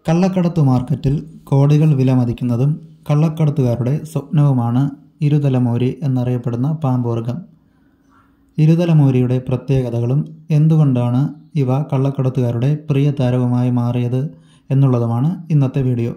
കള്ളക്കടത്ത് മാർക്കറ്റിൽ കോടികൾ വിലമതിക്കുന്നതും കള്ളക്കടത്തുകാരുടെ സ്വപ്നവുമാണ് ഇരുതലമൂരി എന്നറിയപ്പെടുന്ന പാമ്പുവർഗം ഇരുതലമൂരിയുടെ പ്രത്യേകതകളും എന്തുകൊണ്ടാണ് ഇവ കള്ളക്കടത്തുകാരുടെ പ്രിയ താരവുമായി മാറിയത് എന്നുള്ളതുമാണ് ഇന്നത്തെ വീഡിയോ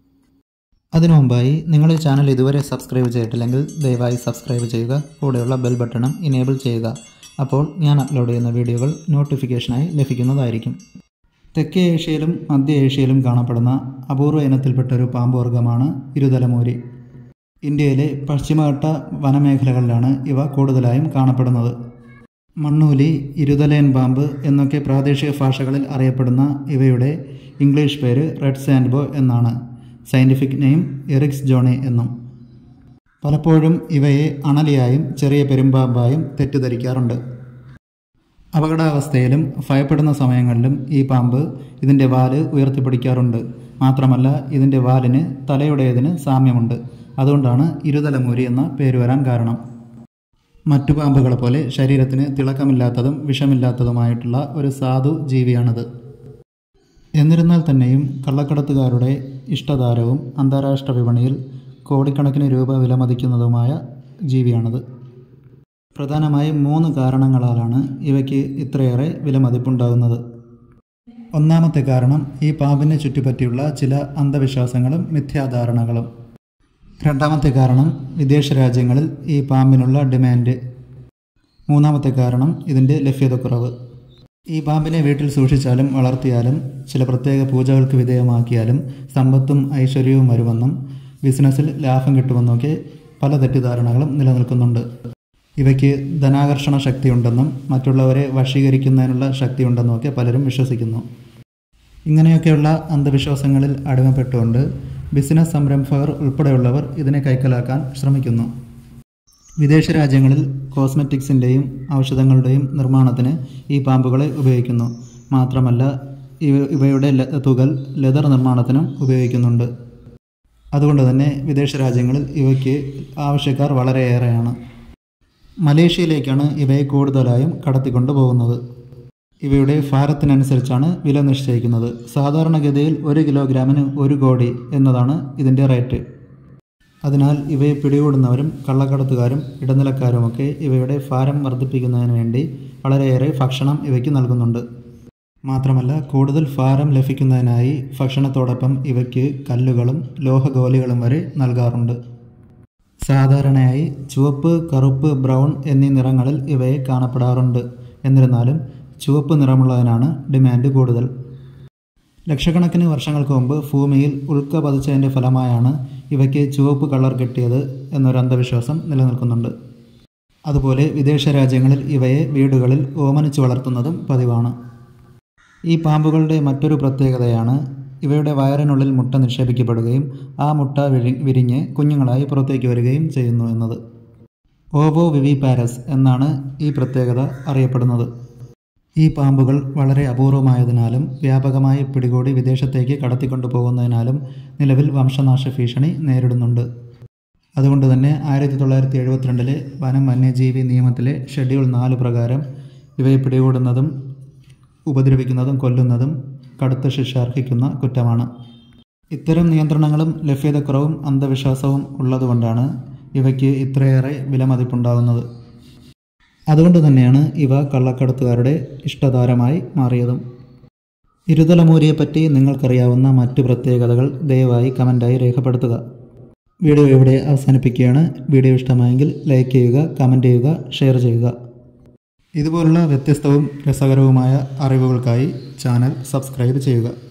അതിനു മുമ്പായി നിങ്ങൾ ഈ ചാനൽ ഇതുവരെ സബ്സ്ക്രൈബ് ചെയ്തിട്ടില്ലെങ്കിൽ ദയവായി സബ്സ്ക്രൈബ് ചെയ്യുക കൂടെയുള്ള ബെൽ ബട്ടണും ഇനേബിൾ ചെയ്യുക അപ്പോൾ ഞാൻ അപ്ലോഡ് ചെയ്യുന്ന വീഡിയോകൾ നോട്ടിഫിക്കേഷനായി ലഭിക്കുന്നതായിരിക്കും തെക്കേ ഏഷ്യയിലും മധ്യ ഏഷ്യയിലും കാണപ്പെടുന്ന അപൂർവ ഇനത്തിൽപ്പെട്ട ഒരു പാമ്പ് വർഗ്ഗമാണ് ഇരുതലമൂരി ഇന്ത്യയിലെ പശ്ചിമഘട്ട വനമേഖലകളിലാണ് ഇവ കൂടുതലായും കാണപ്പെടുന്നത് മണ്ണൂലി ഇരുതലയൻ പാമ്പ് എന്നൊക്കെ പ്രാദേശിക ഭാഷകളിൽ അറിയപ്പെടുന്ന ഇവയുടെ ഇംഗ്ലീഷ് പേര് റെഡ് സാൻഡ്ബോ എന്നാണ് സയൻറ്റിഫിക് നെയിം എറിക്സ് ജോണി എന്നും പലപ്പോഴും ഇവയെ അണലിയായും ചെറിയ പെരുമ്പാമ്പായും തെറ്റിദ്ധരിക്കാറുണ്ട് അപകടാവസ്ഥയിലും ഭയപ്പെടുന്ന സമയങ്ങളിലും ഈ പാമ്പ് ഇതിൻ്റെ വാല് ഉയർത്തിപ്പിടിക്കാറുണ്ട് മാത്രമല്ല ഇതിൻ്റെ വാലിന് തലയുടേതിന് സാമ്യമുണ്ട് അതുകൊണ്ടാണ് ഇരുതലമൂരി എന്ന പേര് വരാൻ കാരണം മറ്റു പാമ്പുകളെ പോലെ ശരീരത്തിന് തിളക്കമില്ലാത്തതും വിഷമില്ലാത്തതുമായിട്ടുള്ള ഒരു സാധു ജീവിയാണിത് എന്നിരുന്നാൽ തന്നെയും കള്ളക്കടത്തുകാരുടെ ഇഷ്ടതാരവും അന്താരാഷ്ട്ര വിപണിയിൽ കോടിക്കണക്കിന് രൂപ വിലമതിക്കുന്നതുമായ ജീവിയാണിത് പ്രധാനമായും മൂന്ന് കാരണങ്ങളാലാണ് ഇവയ്ക്ക് ഇത്രയേറെ വിലമതിപ്പുണ്ടാകുന്നത് ഒന്നാമത്തെ കാരണം ഈ പാമ്പിനെ ചുറ്റിപ്പറ്റിയുള്ള ചില അന്ധവിശ്വാസങ്ങളും മിഥ്യാധാരണകളും രണ്ടാമത്തെ കാരണം വിദേശ രാജ്യങ്ങളിൽ ഈ പാമ്പിനുള്ള ഡിമാൻഡ് മൂന്നാമത്തെ കാരണം ഇതിൻ്റെ ലഭ്യതക്കുറവ് ഈ പാമ്പിനെ വീട്ടിൽ സൂക്ഷിച്ചാലും വളർത്തിയാലും ചില പ്രത്യേക പൂജകൾക്ക് വിധേയമാക്കിയാലും സമ്പത്തും ഐശ്വര്യവും വരുമെന്നും ബിസിനസ്സിൽ ലാഭം കിട്ടുമെന്നൊക്കെ പല തെറ്റിദ്ധാരണകളും നിലനിൽക്കുന്നുണ്ട് ഇവയ്ക്ക് ധനാകർഷണ ശക്തിയുണ്ടെന്നും മറ്റുള്ളവരെ വശീകരിക്കുന്നതിനുള്ള ശക്തിയുണ്ടെന്നുമൊക്കെ പലരും വിശ്വസിക്കുന്നു ഇങ്ങനെയൊക്കെയുള്ള അന്ധവിശ്വാസങ്ങളിൽ അടിമപ്പെട്ടുകൊണ്ട് ബിസിനസ് സംരംഭകർ ഉൾപ്പെടെയുള്ളവർ ഇതിനെ കൈക്കലാക്കാൻ ശ്രമിക്കുന്നു വിദേശ രാജ്യങ്ങളിൽ കോസ്മെറ്റിക്സിൻ്റെയും ഔഷധങ്ങളുടെയും നിർമ്മാണത്തിന് ഈ പാമ്പുകളെ ഉപയോഗിക്കുന്നു മാത്രമല്ല ഇവ ഇവയുടെ ല- തുകൽ ലെതർ നിർമ്മാണത്തിനും ഉപയോഗിക്കുന്നുണ്ട് അതുകൊണ്ട് തന്നെ വിദേശ രാജ്യങ്ങളിൽ ഇവയ്ക്ക് ആവശ്യക്കാർ വളരെയേറെയാണ് മലേഷ്യയിലേക്കാണ് ഇവയെ കൂടുതലായും കടത്തിക്കൊണ്ടു പോകുന്നത് ഇവയുടെ ഭാരത്തിനനുസരിച്ചാണ് വില നിശ്ചയിക്കുന്നത് സാധാരണഗതിയിൽ ഒരു കിലോഗ്രാമിന് ഒരു കോടി എന്നതാണ് ഇതിൻ്റെ റേറ്റ് അതിനാൽ ഇവയെ പിടികൂടുന്നവരും കള്ളക്കടത്തുകാരും ഇടനിലക്കാരുമൊക്കെ ഇവയുടെ ഭാരം വർദ്ധിപ്പിക്കുന്നതിന് വേണ്ടി വളരെയേറെ ഭക്ഷണം ഇവയ്ക്ക് നൽകുന്നുണ്ട് മാത്രമല്ല കൂടുതൽ ഭാരം ലഭിക്കുന്നതിനായി ഭക്ഷണത്തോടൊപ്പം ഇവയ്ക്ക് കല്ലുകളും ലോഹഗോലികളും വരെ നൽകാറുണ്ട് സാധാരണയായി ചുവപ്പ് കറുപ്പ് ബ്രൗൺ എന്നീ നിറങ്ങളിൽ ഇവയെ കാണപ്പെടാറുണ്ട് എന്നിരുന്നാലും ചുവപ്പ് നിറമുള്ളതിനാണ് ഡിമാൻഡ് കൂടുതൽ ലക്ഷക്കണക്കിന് വർഷങ്ങൾക്ക് മുമ്പ് ഭൂമിയിൽ ഉൽക്ക പതിച്ചതിൻ്റെ ഫലമായാണ് ഇവയ്ക്ക് ചുവപ്പ് കളർ കിട്ടിയത് എന്നൊരു അന്ധവിശ്വാസം നിലനിൽക്കുന്നുണ്ട് അതുപോലെ വിദേശ രാജ്യങ്ങളിൽ ഇവയെ വീടുകളിൽ ഓമനിച്ച് വളർത്തുന്നതും പതിവാണ് ഈ പാമ്പുകളുടെ മറ്റൊരു പ്രത്യേകതയാണ് ഇവയുടെ വയറിനുള്ളിൽ മുട്ട നിക്ഷേപിക്കപ്പെടുകയും ആ മുട്ട വിരി വിരിഞ്ഞ് കുഞ്ഞുങ്ങളായി പുറത്തേക്ക് വരികയും ചെയ്യുന്നു എന്നത് ഓവോ വിവി പാരസ് എന്നാണ് ഈ പ്രത്യേകത അറിയപ്പെടുന്നത് ഈ പാമ്പുകൾ വളരെ അപൂർവമായതിനാലും വ്യാപകമായി പിടികൂടി വിദേശത്തേക്ക് കടത്തിക്കൊണ്ടു പോകുന്നതിനാലും നിലവിൽ വംശനാശ ഭീഷണി നേരിടുന്നുണ്ട് അതുകൊണ്ട് തന്നെ ആയിരത്തി തൊള്ളായിരത്തി എഴുപത്തിരണ്ടിലെ വനം വന്യജീവി നിയമത്തിലെ ഷെഡ്യൂൾ നാല് പ്രകാരം ഇവയെ പിടികൂടുന്നതും ഉപദ്രവിക്കുന്നതും കൊല്ലുന്നതും കടുത്ത ശിക്ഷ അർഹിക്കുന്ന കുറ്റമാണ് ഇത്തരം നിയന്ത്രണങ്ങളും ലഭ്യതക്കുറവും അന്ധവിശ്വാസവും ഉള്ളതുകൊണ്ടാണ് ഇവയ്ക്ക് ഇത്രയേറെ വിലമതിപ്പുണ്ടാകുന്നത് അതുകൊണ്ട് തന്നെയാണ് ഇവ കള്ളക്കടത്തുകാരുടെ ഇഷ്ടതാരമായി മാറിയതും ഇരുതലമൂരിയെപ്പറ്റി നിങ്ങൾക്കറിയാവുന്ന മറ്റു പ്രത്യേകതകൾ ദയവായി കമൻറ്റായി രേഖപ്പെടുത്തുക വീഡിയോ ഇവിടെ അവസാനിപ്പിക്കുകയാണ് വീഡിയോ ഇഷ്ടമായെങ്കിൽ ലൈക്ക് ചെയ്യുക കമൻറ്റ് ചെയ്യുക ഷെയർ ചെയ്യുക ഇതുപോലുള്ള വ്യത്യസ്തവും രസകരവുമായ അറിവുകൾക്കായി ചാനൽ സബ്സ്ക്രൈബ് ചെയ്യുക